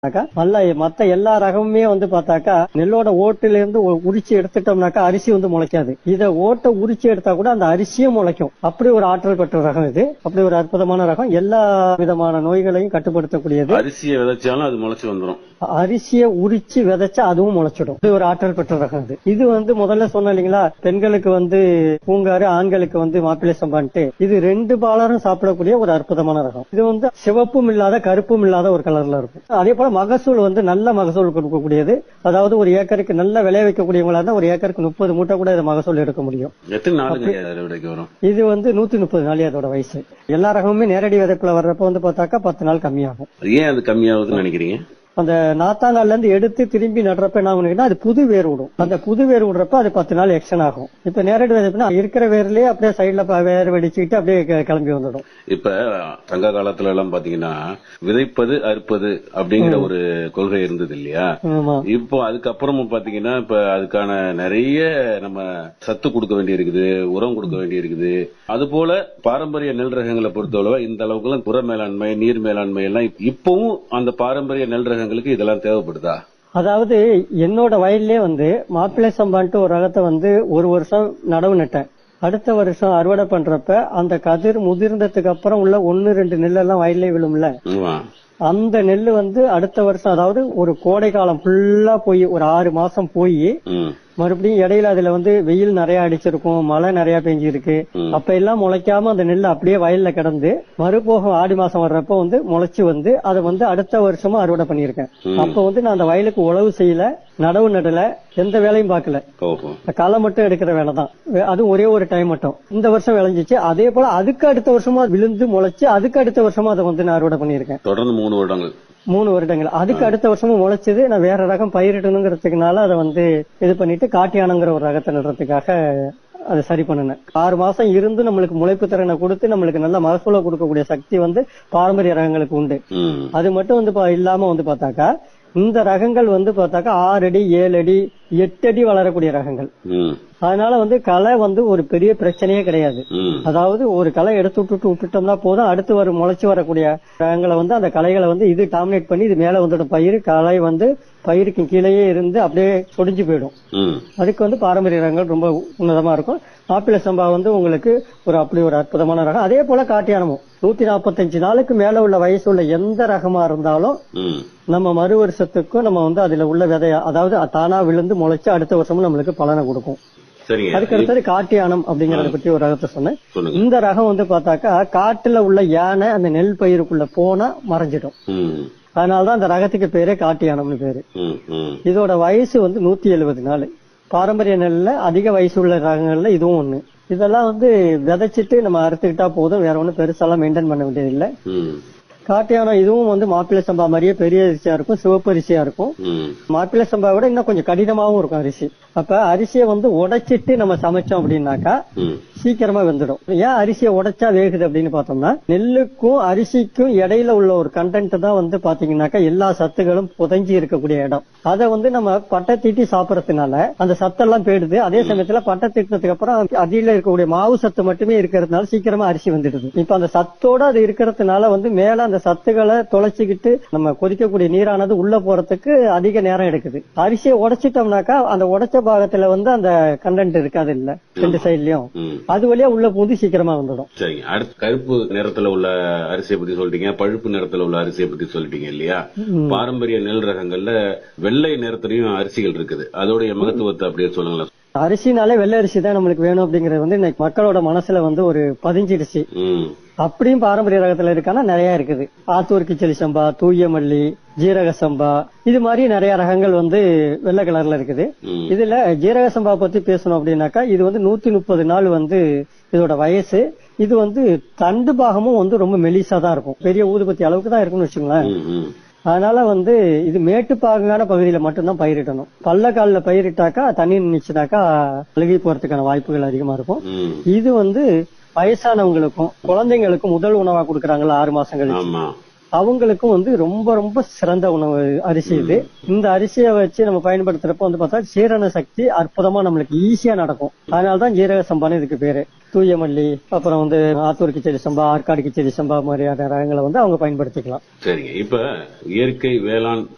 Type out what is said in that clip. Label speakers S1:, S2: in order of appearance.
S1: பார்த்தாக்கா நல்ல மத்த எல்லா ரகமுமே வந்து பார்த்தாக்கா நெல்லோட ஓட்டுல இருந்து ஒ- உரிச்சு எடுத்துட்டோம்னாக்கா அரிசி வந்து முளைக்காது இத ஓட்டை உரிச்சு எடுத்தா கூட அந்த அரிசியும் முளைக்கும் அப்படி ஒரு ஆற்றல் பெற்ற ரகம் இது அப்படி ஒரு அற்புதமான ரகம் எல்லா விதமான நோய்களையும் கட்டுப்படுத்தக்கூடியது
S2: அரிசியை விதைச்சாலும் அது முளைச்சு வந்துரும்
S1: அரிசியை உரிச்சு விதைச்சா அதுவும் முளைச்சிடும் இது ஒரு ஆற்றல் பெற்ற ரகம் இது இது வந்து முதல்ல சொன்ன இல்லைங்களா பெண்களுக்கு வந்து பூங்காறு ஆண்களுக்கு வந்து மாப்பிள்ளை சம்பான்ட்டு இது ரெண்டு பாலரும் சாப்பிடக்கூடிய ஒரு அற்புதமான ரகம் இது வந்து சிவப்பும் இல்லாத கருப்பும் இல்லாத ஒரு கலர்ல இருக்கும் அதே போல மகசூல் வந்து நல்ல மகசூல் கொடுக்கக்கூடியது அதாவது ஒரு ஏக்கருக்கு நல்ல விளைய வைக்கக்கூடியவங்களா இருந்தா ஒரு ஏக்கருக்கு முப்பது மூட்டை கூட இது மகசூல் எடுக்க முடியும்
S2: எத்தனை நாளுங்க அறுவடைக்கு வரும்
S1: இது வந்து நூத்தி முப்பது நாளே அதோட வயசு எல்லா ரகமுமே நேரடி விதைப்புல வர்றப்ப வந்து பார்த்தாக்கா பத்து நாள் கம்மியாகும்
S2: ஏன் அது கம்மியாகுதுன்னு நினைக்கிறீங்க
S1: அந்த நாத்தாங்கால்ல இருந்து எடுத்து திரும்பி நடுறப்ப என்ன பண்ணுங்கன்னா அது புது வேர் விடும் அந்த புது வேர் விடுறப்ப அது பத்து நாள் எக்ஸ்டன் ஆகும் இப்ப நேரடி விதைப்புனா இருக்கிற வேர்லயே அப்படியே சைடுல வேர் வெடிச்சுக்கிட்டு அப்படியே க- கிளம்பி வந்துடும்
S2: இப்ப சங்க காலத்துல எல்லாம் பாத்தீங்கன்னா விதைப்பது அறுப்பது அப்படிங்கிற ஒரு கொள்கை இருந்தது இல்லையா
S1: ஆமா
S2: இப்போ அதுக்கப்புறமும் பாத்தீங்கன்னா இப்ப அதுக்கான நிறைய நம்ம சத்து கொடுக்க வேண்டி இருக்குது உரம் கொடுக்க வேண்டி இருக்குது அது போல பாரம்பரிய நெல் ரகங்களை பொறுத்தளவு இந்த அளவுக்கு எல்லாம் புற மேலாண்மை நீர் மேலாண்மை எல்லாம் இப்ப- இப்பவும் அந்த பாரம்பரிய நெல் ரகங்களுக்கு இதெல்லாம் தேவைப்படுதா
S1: அதாவது என்னோட வயல்லயே வந்து மாப்பிள்ளை சம்பான்ட்டு ஒரு ரகத்தை வந்து ஒரு வருஷம் நடவு நட்டேன் அடுத்த வருஷம் அறுவடை பண்றப்ப அந்த கதிர் முதிர்ந்ததுக்கு அப்புறம் உள்ள ஒன்னு ரெண்டு நெல்லெல்லாம் வயல்லே விழும்ல
S2: ஆமா.
S1: அந்த நெல் வந்து அடுத்த வருஷம் அதாவது ஒரு கோடை காலம் ஃபுல்லா போய் ஒரு ஆறு மாசம் போய்
S2: ம்.
S1: மறுபடியும் இடையில அதுல வந்து வெயில் நிறைய அடிச்சிருக்கும் மழை நிறைய பெஞ்சிருக்கு
S2: ம்.
S1: அப்ப எல்லாம் முளைக்காம அந்த நெல் அப்படியே வயல்ல கிடந்து மறுபோகம் ஆடி மாசம் வர்றப்ப வந்து முளைச்சு வந்து அதை வந்து அடுத்த வருஷமா அறுவடை பண்ணியிருக்கேன்
S2: ம்.
S1: அப்ப வந்து நான் அந்த வயலுக்கு உழவு செய்யல நடவு நடல எந்த வேலையும் பார்க்கல
S2: ஓஹோ
S1: களை மட்டும் எடுக்கிற வேலை தான் அதுவும் ஒரே ஒரு டைம் மட்டும் இந்த வருஷம் விளைஞ்சிச்சு அதே போல அதுக்கு அடுத்த வருஷமா விழுந்து முளைச்சு அதுக்கு அடுத்த வருஷமா அதை வந்து நான் அறுவடை பண்ணியிருக்கேன்
S2: தொடர்ந்து மூணு வருடங்கள்
S1: மூணு வருடங்கள் அதுக்கு அடுத்த வருஷமும் முளைச்சது நான் வேற ரகம் பயிரிடணுங்கிறதுக்குனால அதை வந்து இது பண்ணிட்டு காட்டியானங்கிற ஒரு ரகத்தை நடுறதுக்காக அதை சரி பண்ணினேன் ஆறு மாசம் இருந்து நம்மளுக்கு முளைப்பு திறனை கொடுத்து நம்மளுக்கு நல்ல மகசூலை கொடுக்கக்கூடிய சக்தி வந்து பாரம்பரிய ரகங்களுக்கு உண்டு
S2: ம்.
S1: அது மட்டும் வந்து பா- இல்லாம வந்து பார்த்தாக்கா இந்த ரகங்கள் வந்து பார்த்தாக்கா ஆறு அடி ஏழு அடி எட்டு அடி வளரக்கூடிய ரகங்கள்
S2: ம்.
S1: அதனால வந்து களை வந்து ஒரு பெரிய பிரச்சனையே கிடையாது
S2: ம்.
S1: அதாவது ஒரு களை எடுத்து விட்டுட்டு விட்டுட்டோம்னா போதும் அடுத்து வரும் முளைச்சு வரக்கூடிய ரகங்களை வந்து அந்த களைகளை வந்து இது டாமினேட் பண்ணி இது மேல வந்துடும் பயிர் களை வந்து பயிருக்கு கீழேயே இருந்து அப்படியே சொடிஞ்சு போயிடும்
S2: ம்.
S1: அதுக்கு வந்து பாரம்பரிய ரகங்கள் ரொம்ப உன்னதமா இருக்கும் மாப்பிள்ளை சம்பா வந்து உங்களுக்கு ஒரு அப்படி ஒரு அற்புதமான ரகம் அதே போல காட்டியானமும் நூத்தி நாற்பத்தஞ்சு நாளுக்கு மேல உள்ள வயசு உள்ள எந்த ரகமா இருந்தாலும்
S2: ம்.
S1: நம்ம மறு வருஷத்துக்கும் நம்ம வந்து அதுல உள்ள விதைய அதாவது தானா விழுந்து முளைச்சு அடுத்த வருஷமும் நம்மளுக்கு பலனை கொடுக்கும்
S2: சரிங்க
S1: அதுக்கு அடுத்தது காட்டியானம் அப்படிங்கறத பற்றி ஒரு ரகத்தை சொன்னேன்
S2: சொல்லுங்க
S1: இந்த ரகம் வந்து பார்த்தாக்கா காட்டுல உள்ள யானை அந்த நெல் பயிருக்குள்ள போனா மறைஞ்சிடும்
S2: ம்.
S1: அதனாலதான் அந்த ரகத்துக்கு பேரே காட்டியானம்னு பேரு
S2: ம். ம்.
S1: இதோட வயசு வந்து நூத்தி எழுபது நாள் பாரம்பரிய நெல்ல அதிக வயசு உள்ள ரகங்கள்ல இதுவும் ஒண்ணு இதெல்லாம் வந்து விதைச்சிட்டு நம்ம அறுத்துக்கிட்டா போதும் வேற ஒண்ணும் பெருசாலாம் மெயின்டைன் பண்ண வேண்டியது இல்ல
S2: ம்.
S1: காட்டியானம் இதுவும் வந்து மாப்பிள்ளை சம்பா மாதிரியே பெரிய அரிசியா இருக்கும் சிவப்பு அரிசியா இருக்கும்
S2: ம்.
S1: மாப்பிள்ளை சம்பா விட இன்னும் கொஞ்சம் கடினமாவும் இருக்கும் அரிசி அப்ப அரிசியை வந்து உடைச்சிட்டு நம்ம சமைச்சோம் அப்படின்னாக்கா
S2: ம்.
S1: சீக்கிரமா வெந்துடும் ஏன் அரிசியை உடைச்சா வேகுது அப்படின்னு பார்த்தோம்னா நெல்லுக்கும் அரிசிக்கும் இடையில உள்ள ஒரு கண்டென்ட் தான் வந்து பாத்தீங்கன்னாக்கா எல்லா சத்துகளும் புதைஞ்சி இருக்கக்கூடிய இடம் அதை வந்து நம்ம பட்டை தீட்டி சாப்பிடறதுனால அந்த சத்தெல்லாம் போயிடுது அதே சமயத்துல பட்டை தீட்டினதுக்கு அப்புறம் அதில இருக்கக்கூடிய மாவு சத்து மட்டுமே இருக்கிறதுனால சீக்கிரமா அரிசி வந்துடுது இப்ப அந்த சத்தோட அது இருக்கிறதுனால வந்து மேல அந்த சத்துக்களை தொலைச்சிக்கிட்டு நம்ம கொதிக்கக்கூடிய நீரானது உள்ள போறதுக்கு அதிக நேரம் எடுக்குது அரிசியை உடைச்சிட்டோம்னாக்கா அந்த உடைச்ச பாகத்துல வந்து அந்த கண்டென்ட் இருக்காது இல்ல ரெண்டு சைட்லயும்
S2: ம்.
S1: அது வழியா உள்ள பூந்து சீக்கிரமா வந்துடும்
S2: சரிங்க அடுத்து கருப்பு நிறத்துல உள்ள அரிசியை பத்தி சொல்லிட்டீங்க பழுப்பு நிறத்துல உள்ள அரிசியை பத்தி சொல்லிட்டீங்க இல்லையா பாரம்பரிய நெல் ரகங்கள்ல வெள்ளை நிறத்துலயும் அரிசிகள் இருக்குது அதோடைய மகத்துவத்தை அப்படியே சொல்லுங்களேன்
S1: அரிசினாலே வெள்ளை அரிசி தான் நம்மளுக்கு வேணும் அப்படிங்கறது வந்து இன்னைக்கு மக்களோட மனசுல வந்து ஒரு பதிஞ்சிடுச்சு
S2: ம்.
S1: அப்படியும் பாரம்பரிய ரகத்துல இருக்கானா நிறைய இருக்குது ஆத்தூர் கிச்சலி சம்பா தூய மல்லி ஜீரக சம்பா இது மாதிரி நிறைய ரகங்கள் வந்து வெள்ளை கலர்ல இருக்குது
S2: ம்.
S1: இதுல ஜீரக சம்பா பத்தி பேசணும் அப்படின்னாக்கா இது வந்து நூத்தி முப்பது நாள் வந்து இதோட வயசு இது வந்து தண்டு பாகமும் வந்து ரொம்ப மெலிசா தான் இருக்கும் பெரிய ஊதுபத்தி அளவுக்கு தான் இருக்கும்னு வச்சுங்களேன்
S2: ம். ம்.
S1: அதனால வந்து இது மேட்டுப்பாங்கான பகுதியில மட்டும்தான் பயிரிடணும் பள்ளக்கால்ல பயிரிட்டாக்கா தண்ணி நினைச்சுனாக்கா அழுகி போறதுக்கான வாய்ப்புகள் அதிகமா இருக்கும்
S2: ம்.
S1: இது வந்து வயசானவங்களுக்கும் குழந்தைங்களுக்கும் முதல் உணவா கொடுக்கறாங்கல்ல ஆறு மாசம் கழிச்சு
S2: ஆமா
S1: அவங்களுக்கும் வந்து ரொம்ப ரொம்ப சிறந்த உணவு அரிசி இது இந்த அரிசியை வச்சு நம்ம பயன்படுத்துறப்ப வந்து பார்த்தா சீரண சக்தி அற்புதமா நம்மளுக்கு ஈஸியா நடக்கும் அதனாலதான் ஜீரக சம்பான்னு இதுக்கு பேரு தூய மல்லி அப்புறம் வந்து ஆத்தூர் கிச்சடி சம்பா ஆற்காடு கிச்சடி சம்பா மாதிரியான ரகங்களை வந்து அவங்க பயன்படுத்திக்கலாம்
S2: சரிங்க இப்ப இயற்கை வேளாண்